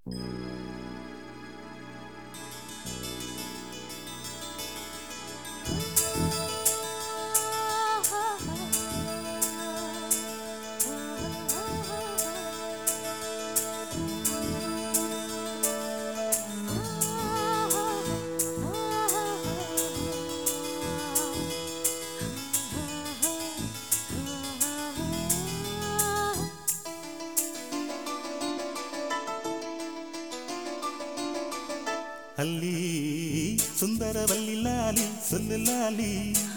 அல்லி சுந்தரவல்லி லாலி சொல்லு லாலி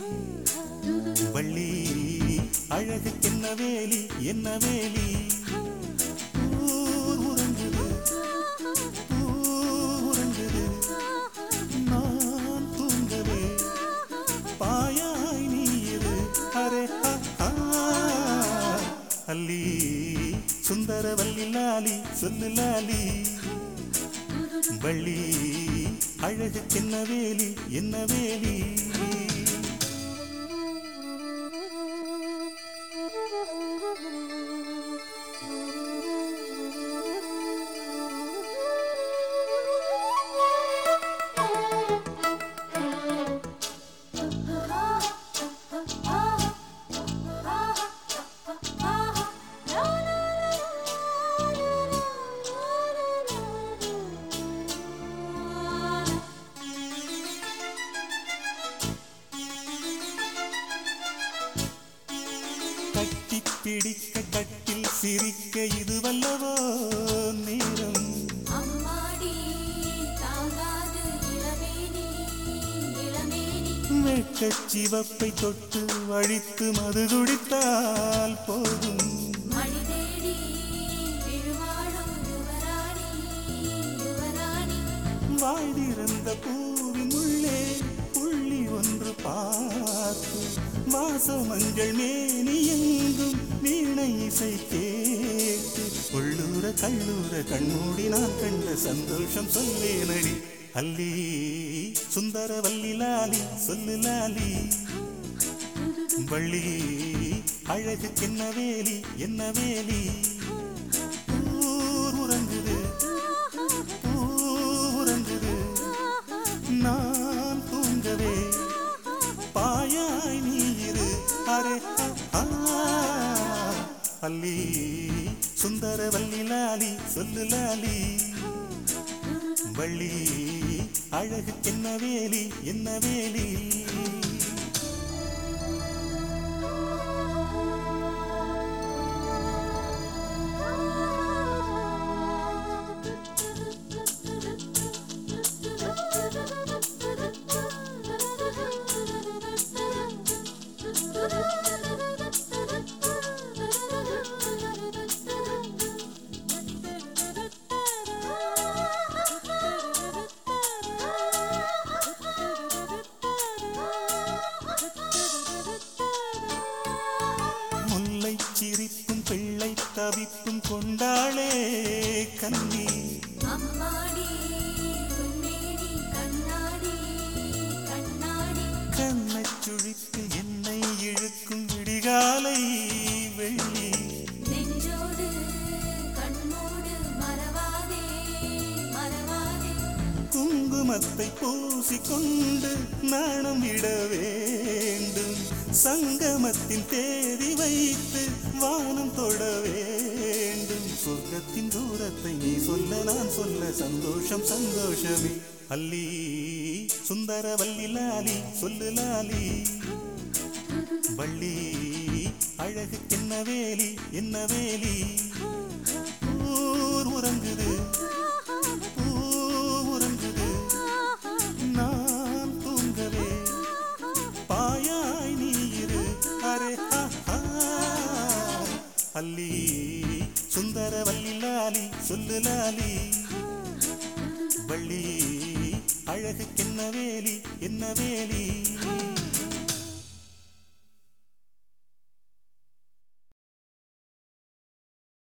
வள்ளி அழகுக்கென்ன வேலி என்ன வேலி ஊர் உறங்குது ஊர் உறங்குது நான் தூங்கவே பாயாய் நீ இரு அரே ஹா, ஹா. அல்லி சுந்தரவல்லி லாலி சொல்லு லாலி வள்ளி அழகுக்கென்ன வேலி என்ன வேலி கட்டி பிடிக்க கட்டில் சிரிக்க இது வல்லவோ நேரம் அம்மாடி தாங்காது இளமேனி இளமேனி வெட்கச் சிவப்பை தொட்டு வழித்து மது குடித்தால் போதும் மணி தேடி விழுவாடும் யுவராணி யுவராணி வாழ்ந்திருந்த பூவின் உள்ளே புள்ளி ஒன்று பார்த்து வாசமஞ்சள் மேனி எங்கும் வீணை இசை கேட்டு உள்ளூர கல்லூர கண்மூடி நான் கண்ட சந்தோஷம் சொல்லேனடி அல்லி சுந்தரவல்லி லாலி சொல்லு லாலி வள்ளி அழகுக்கென்ன வேலி என்ன வேலி ஊர் உறங்குது ஊர் உறங்குது நான் தூங்கவே பாயாய் நீ இரு அரே ஆ, ஆ. அல்லி சுந்தரவல்லி லாலி சொல்லு லாலி வள்ளி அழகுக்கென்ன வேலி என்ன வேலி முல்லை சிரிப்பும் பிள்ளை தவிப்பும் கொண்டாளே கன்னி அம்மாடி பொன்மேனி கண்ணாடி கண்ணாடி கண்ணச் சுழித்து என்னை இழுக்கும் விடிகாலை வெள்ளி நெஞ்சோடு கண்ணோடு மறவாதே மறவாதே குங்குமத்தை பூசிக்கொண்டு நாணம் விட வேண்டும் சங்கமத்தின் தேதி வைத்து வானம் தொட வேண்டும் சொர்க்கத்தின் தூரத்தை நீ சொல்ல நான் சொல்ல சந்தோஷம் சந்தோஷமே அல்லி சுந்தரவல்லி லாலி சொல்லு லாலி வள்ளி அழகுக்கென்ன வேலி என்ன வேலி ஊர் உறங்குது ஊர் உறங்குது நான் தூங்கவே பாயாய் நீ இரு அரே ஹா, ஹா. அல்லி சுந்தரவல்லி லாலி சொல்லு லாலி வள்ளி அழகுக்கென்ன வேலி என்ன வேலி